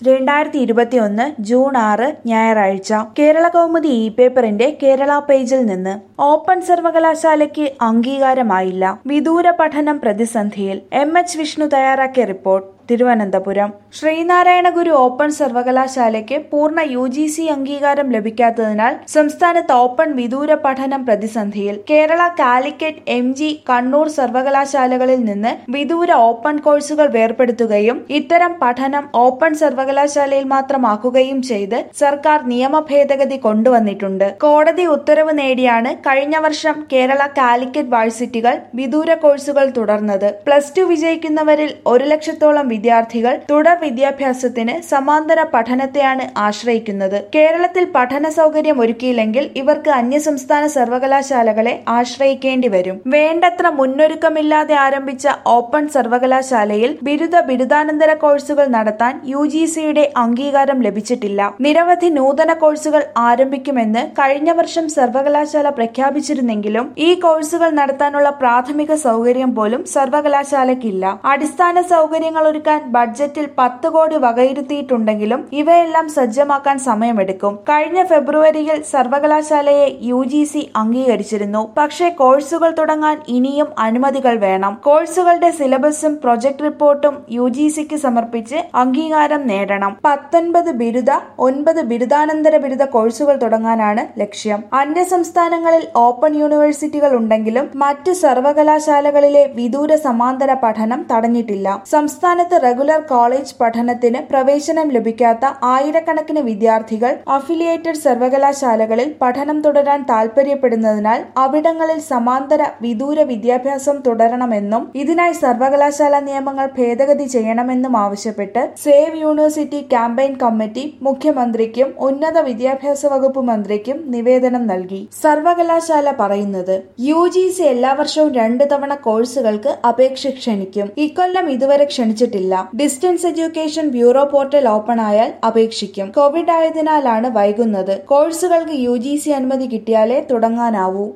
രണ്ടായിരത്തി ഇരുപത്തിയൊന്ന് ജൂൺ ആറ് ഞായറാഴ്ച കേരള കൗമുദി ഇ പേപ്പറിന്റെ കേരള പേജിൽ നിന്ന് ഓപ്പൺ സർവകലാശാലയ്ക്ക് അംഗീകാരമായില്ല വിദൂര പഠനം പ്രതിസന്ധിയിൽ എം എച്ച് വിഷ്ണു തയ്യാറാക്കിയ റിപ്പോർട്ട് തിരുവനന്തപുരം ശ്രീനാരായണ ഗുരു ഓപ്പൺ സർവകലാശാലയ്ക്ക് പൂർണ്ണ യു ജി സി അംഗീകാരം ലഭിക്കാത്തതിനാൽ സംസ്ഥാനത്ത് ഓപ്പൺ വിദൂര പഠനം പ്രതിസന്ധിയിൽ കേരള കാലിക്കറ്റ് എം ജി കണ്ണൂർ സർവകലാശാലകളിൽ നിന്ന് വിദൂര ഓപ്പൺ കോഴ്സുകൾ വേർപെടുത്തുകയും ഇത്തരം പഠനം ഓപ്പൺ സർവകലാശാലയിൽ മാത്രമാക്കുകയും ചെയ്ത് സർക്കാർ നിയമ ഭേദഗതി കൊണ്ടുവന്നിട്ടുണ്ട് കോടതി ഉത്തരവ് നേടിയാണ് കഴിഞ്ഞ വർഷം കേരള കാലിക്കറ്റ് വാഴ്സിറ്റികൾ വിദൂര കോഴ്സുകൾ തുടർന്നത് പ്ലസ് ടു വിജയിക്കുന്നവരിൽ ഒരു ലക്ഷത്തോളം വിദ്യാർത്ഥികൾ തുടർ വിദ്യാഭ്യാസത്തിന് സമാന്തര പഠനത്തെയാണ് ആശ്രയിക്കുന്നത് കേരളത്തിൽ പഠന സൗകര്യം ഒരുക്കിയില്ലെങ്കിൽ ഇവർക്ക് അന്യസംസ്ഥാന സർവകലാശാലകളെ ആശ്രയിക്കേണ്ടി വരും വേണ്ടത്ര മുന്നൊരുക്കമില്ലാതെ ആരംഭിച്ച ഓപ്പൺ സർവകലാശാലയിൽ ബിരുദ ബിരുദാനന്തര കോഴ്സുകൾ നടത്താൻ യു ജി സിയുടെ അംഗീകാരം ലഭിച്ചിട്ടില്ല നിരവധി നൂതന കോഴ്സുകൾ ആരംഭിക്കുമെന്ന് കഴിഞ്ഞ വർഷം സർവകലാശാല പ്രഖ്യാപിച്ചിരുന്നെങ്കിലും ഈ കോഴ്സുകൾ നടത്താനുള്ള പ്രാഥമിക സൗകര്യം പോലും സർവകലാശാലയ്ക്കില്ല അടിസ്ഥാന സൗകര്യങ്ങൾ ഒരുക്കാൻ ബഡ്ജറ്റിൽ പത്ത് കോടി വകയിരുത്തിയിട്ടുണ്ടെങ്കിലും ഇവയെല്ലാം സജ്ജമാക്കാൻ സമയമെടുക്കും കഴിഞ്ഞ ഫെബ്രുവരിയിൽ സർവകലാശാലയെ യു ജി സി അംഗീകരിച്ചിരുന്നു പക്ഷേ കോഴ്സുകൾ തുടങ്ങാൻ ഇനിയും അനുമതികൾ വേണം കോഴ്സുകളുടെ സിലബസും പ്രൊജക്ട് റിപ്പോർട്ടും യു ജി സിക്ക് സമർപ്പിച്ച് അംഗീകാരം നേടണം പത്തൊൻപത് ബിരുദ ഒൻപത് ബിരുദാനന്തര ബിരുദ കോഴ്സുകൾ തുടങ്ങാനാണ് ലക്ഷ്യം അന്യ സംസ്ഥാനങ്ങളിൽ ഓപ്പൺ യൂണിവേഴ്സിറ്റികൾ ഉണ്ടെങ്കിലും മറ്റ് സർവകലാശാലകളിലെ വിദൂര സമാന്തര പഠനം തടഞ്ഞിട്ടില്ല സംസ്ഥാനത്ത് റെഗുലർ കോളേജ് പഠനത്തിന് പ്രവേശനം ലഭിക്കാത്ത ആയിരക്കണക്കിന് വിദ്യാർത്ഥികൾ അഫിലിയേറ്റഡ് സർവകലാശാലകളിൽ പഠനം തുടരാൻ താൽപര്യപ്പെടുന്നതിനാൽ അവിടങ്ങളിൽ സമാന്തര വിദൂര വിദ്യാഭ്യാസം തുടരണമെന്നും ഇതിനായി സർവകലാശാല നിയമങ്ങൾ ഭേദഗതി ചെയ്യണമെന്നും ആവശ്യപ്പെട്ട് സേവ് യൂണിവേഴ്സിറ്റി ക്യാമ്പയിൻ കമ്മിറ്റി മുഖ്യമന്ത്രിക്കും ഉന്നത വിദ്യാഭ്യാസ വകുപ്പ് മന്ത്രിക്കും നിവേദനം നൽകി സർവകലാശാല പറയുന്നത് യു ജി സി എല്ലാ വർഷവും രണ്ടു തവണ കോഴ്സുകൾക്ക് അപേക്ഷ ക്ഷണിക്കും ഇക്കൊല്ലം ഇതുവരെ ക്ഷണിച്ചിട്ടില്ല distance education bureau portal open ആയാൽ അപേക്ഷിക്കും കോവിഡ് ആയതിനാലാണ് വൈകുന്നത് കോഴ്സുകൾക്ക് യു ജി സി അനുമതി കിട്ടിയാലേ തുടങ്ങാനാവൂ